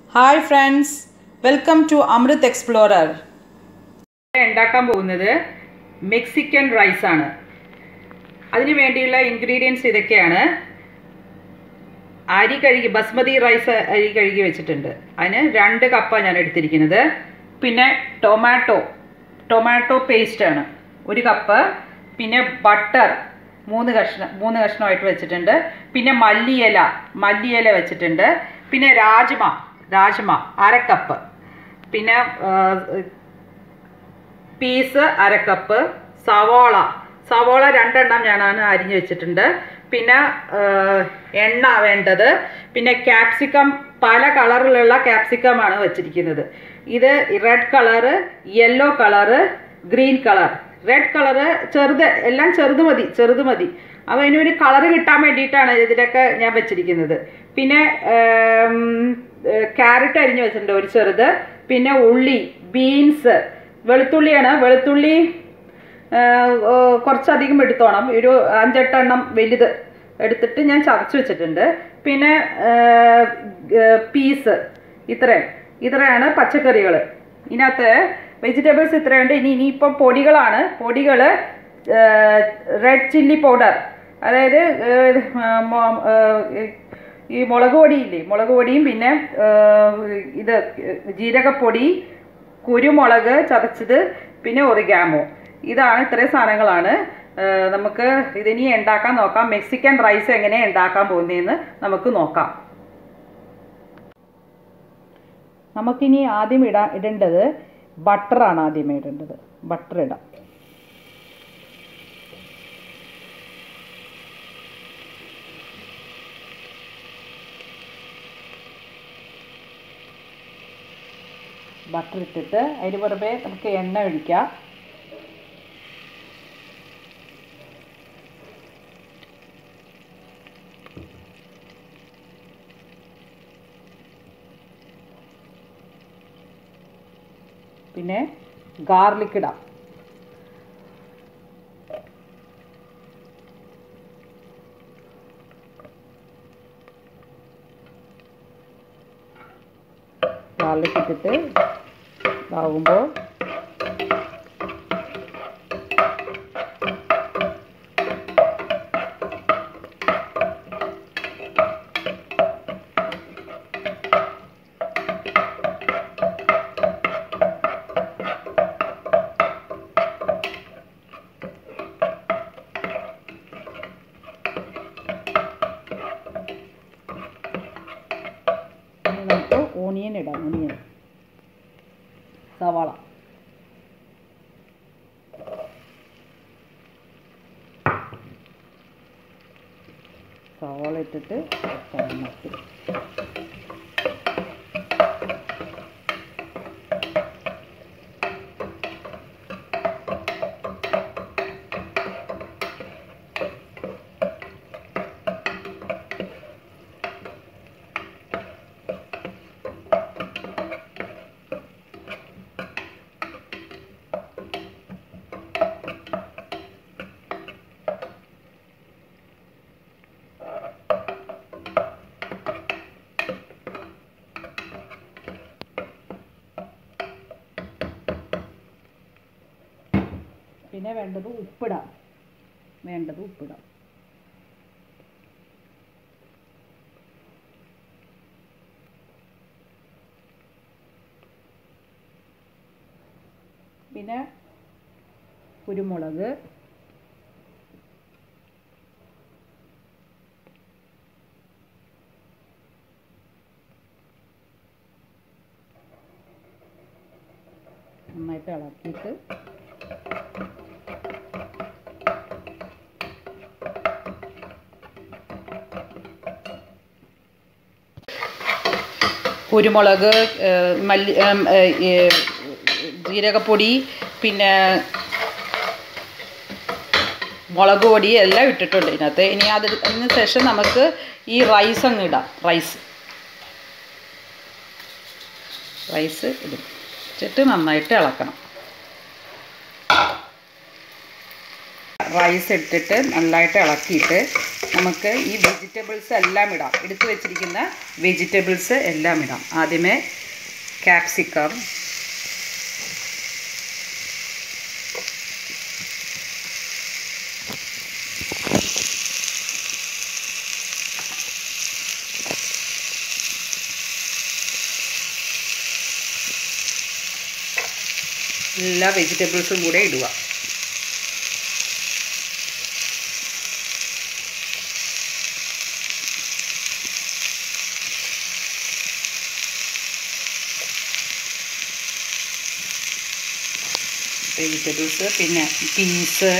hi friends welcome to Amrit explorer ഉണ്ടാക്കാൻ പോകുന്നത് Mexican rice ആണ് അതിന് വേണ്ടിയുള്ള ഇൻഗ്രീഡിയൻസ് ഇതൊക്കെയാണ് അരി കഴുകി ബസ്മതി റൈസ് അരി കഴുകി വെച്ചിട്ടുണ്ട് അതിന് രണ്ട് കപ്പാണ് ഞാൻ എടുത്തിരിക്കുന്നത് പിന്നെ ടൊമാറ്റോ ടൊമാറ്റോ പേസ്റ്റ് ആണ് ഒരു കപ്പ് പിന്നെ ബട്ടർ മൂന്ന് കഷ്ണം മൂന്ന് കഷ്ണമായിട്ട് വെച്ചിട്ടുണ്ട് പിന്നെ മല്ലിയില മല്ലിയില വെച്ചിട്ടുണ്ട് പിന്നെ രാജ്മ രാജ്മ അര കപ്പ് പിന്നെ പീസ് അര കപ്പ് സവോള സവോള രണ്ടെണ്ണം ഞാനാണ് അരിഞ്ഞു വെച്ചിട്ടുണ്ട് പിന്നെ എണ്ണ വേണ്ടത് പിന്നെ ക്യാപ്സിക്കം പല കളറിലുള്ള ക്യാപ്സിക്കമാണ് വെച്ചിരിക്കുന്നത് ഇത് red colour yellow colour green colour red colour ചെറുത് എല്ലാം ചെറുത് മതി ചെറുത് മതി അപ്പോൾ അതിനൊരു കളറ് കിട്ടാൻ വേണ്ടിയിട്ടാണ് ഇതിലൊക്കെ ഞാൻ വെച്ചിരിക്കുന്നത് പിന്നെ ക്യാരറ്റ് അരിഞ്ഞ് വെച്ചിട്ടുണ്ട് ഒരു ചെറുത് പിന്നെ ഉള്ളി ബീൻസ് വെളുത്തുള്ളിയാണ് വെളുത്തുള്ളി കുറച്ചധികം എടുത്തോണം ഒരു അഞ്ചെട്ടെണ്ണം വലുത് എടുത്തിട്ട് ഞാൻ ചതച്ച് വെച്ചിട്ടുണ്ട് പിന്നെ പീസ് ഇത്രയും ഇത്രയാണ് പച്ചക്കറികൾ ഇതിനകത്ത് വെജിറ്റബിൾസ് ഇത്രയുണ്ട് ഇനി ഇനിയിപ്പം പൊടികളാണ് പൊടികൾ റെഡ് ചില്ലി പൗഡർ അതായത് ഈ മുളക് പൊടിയില്ലേ മുളക് പൊടിയും പിന്നെ ഇത് ജീരകപ്പൊടി കുരുമുളക് ചതച്ചത് പിന്നെ ഒറിഗാമോ ഇതാണ് ഇത്രയും സാധനങ്ങളാണ് നമുക്ക് ഇതിനി ഉണ്ടാക്കാൻ നോക്കാം മെക്സിക്കൻ റൈസ് എങ്ങനെ ഉണ്ടാക്കാൻ പോകുന്നതെന്ന് നമുക്ക് നോക്കാം നമുക്കിനി ആദ്യം ഇടാ ഇടേണ്ടത് ബട്ടറാണ് ആദ്യമേ ഇടേണ്ടത് ബട്ടർ ഇടാം ബട്ടർ ഇട്ടിട്ട് അതിന് പുറമെ നമുക്ക് എണ്ണ ഒഴിക്കാം പിന്നെ ഗാർലിക് ഇടാം ഗാർലിക് ഇട്ടിട്ട് ഇതാകുമ്പോൾ നമുക്ക് ഓണിയൻ ഇടാം ഓണിയൻ സവാള സവാള ഇട്ടിട്ട് കടന്നിട്ട് പിന്നെ വേണ്ടത് ഉപ്പിടാം വേണ്ടത് ഉപ്പിടാം പിന്നെ കുരുമുളക് നന്നായിട്ട് ഇളക്കിയിട്ട് കുരുമുളക് മല്ലി ജീരകപ്പൊടി പിന്നെ മുളക് പൊടി എല്ലാം ഇട്ടിട്ടുണ്ട് ഇതിനകത്ത് ഇനി അത് അതിന് ശേഷം നമുക്ക് ഈ റൈസ് അങ്ങ് ഇടാം റൈസ് റൈസ് ഇടും വെച്ചിട്ട് നന്നായിട്ട് ഇളക്കണം റൈസ് ഇട്ടിട്ട് നന്നായിട്ട് ഇളക്കിയിട്ട് നമുക്ക് ഈ വെജിറ്റബിൾസ് എല്ലാം ഇടാം എടുത്തു വെച്ചിരിക്കുന്ന വെജിറ്റബിൾസ് എല്ലാം ഇടാം ആദ്യമേ ക്യാപ്സിക്കം എല്ലാ വെജിറ്റബിൾസും കൂടെ ഇടുക വെജിറ്റബിൾസ് പിന്നെ പീസ്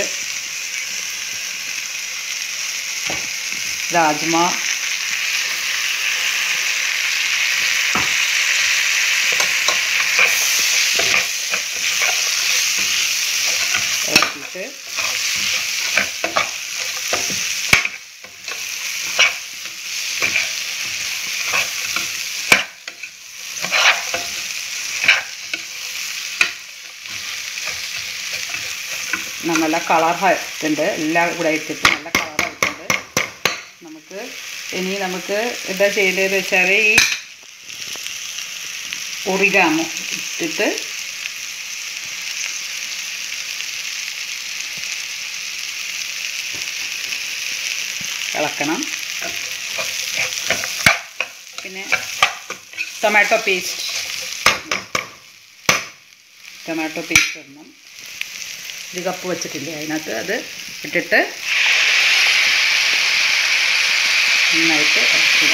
രാജ്മ ഇളക്കിയിട്ട് നല്ല കളറായിട്ടുണ്ട് എല്ലാം കൂടെ ഇട്ടിട്ട് നല്ല കളറായിട്ടുണ്ട് നമുക്ക് ഇനി നമുക്ക് എന്താ ചെയ്യേണ്ടതെന്ന് വെച്ചാൽ ഈ ഒറിഗാമോ ഇട്ടിട്ട് ഇളക്കണം പിന്നെ ടൊമാറ്റോ പേസ്റ്റ് ടൊമാറ്റോ പേസ്റ്റ് ഇടണം ഒരു കപ്പ് വെച്ചിട്ടില്ലേ അതിനകത്ത് അത് ഇട്ടിട്ട് നന്നായിട്ട് ഇളക്കുക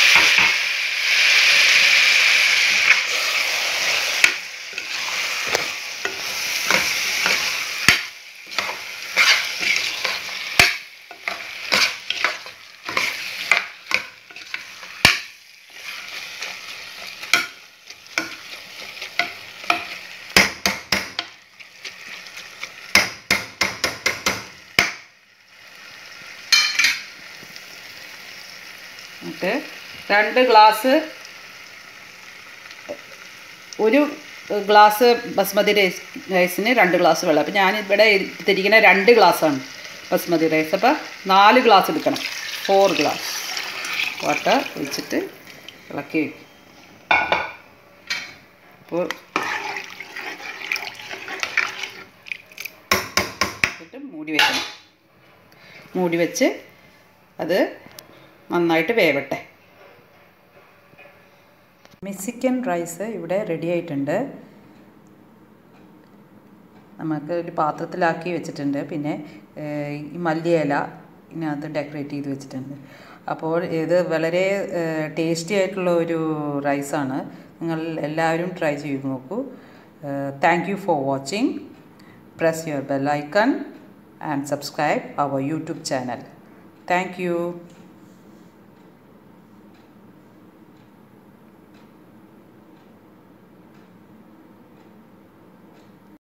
എന്നിട്ട് രണ്ട് ഗ്ലാസ് ഒരു ഗ്ലാസ് ബസ്മതി റൈസ് റൈസിന് രണ്ട് ഗ്ലാസ് വെള്ളം അപ്പോൾ ഞാൻ ഇവിടെ എടുത്തിരിക്കുന്ന രണ്ട് ഗ്ലാസ്സാണ് ബസ്മതി റൈസ് അപ്പോൾ നാല് ഗ്ലാസ് എടുക്കണം ഫോർ ഗ്ലാസ് വാട്ടർ ഒഴിച്ചിട്ട് ഇളക്കി വയ്ക്കും അപ്പോൾ എന്നിട്ട് മൂടി വെക്കണം മൂടി വെച്ച് അത് നന്നായിട്ട് വേവട്ടെ മെക്സിക്കൻ റൈസ് ഇവിടെ റെഡി ആയിട്ടുണ്ട് നമുക്ക് ഒരു പാത്രത്തിലാക്കി വെച്ചിട്ടുണ്ട് പിന്നെ ഏഹ്, ഈ മല്ലിയില ഇതിനകത്ത് ഡെക്കറേറ്റ് ചെയ്ത് വെച്ചിട്ടുണ്ട് അപ്പോൾ ഇത് വളരെ ടേസ്റ്റി ആയിട്ടുള്ള ഒരു റൈസാണ് നിങ്ങൾ എല്ലാവരും ട്രൈ ചെയ്ത് നോക്കൂ thank you for watching press your bell icon and subscribe our youtube channel thank you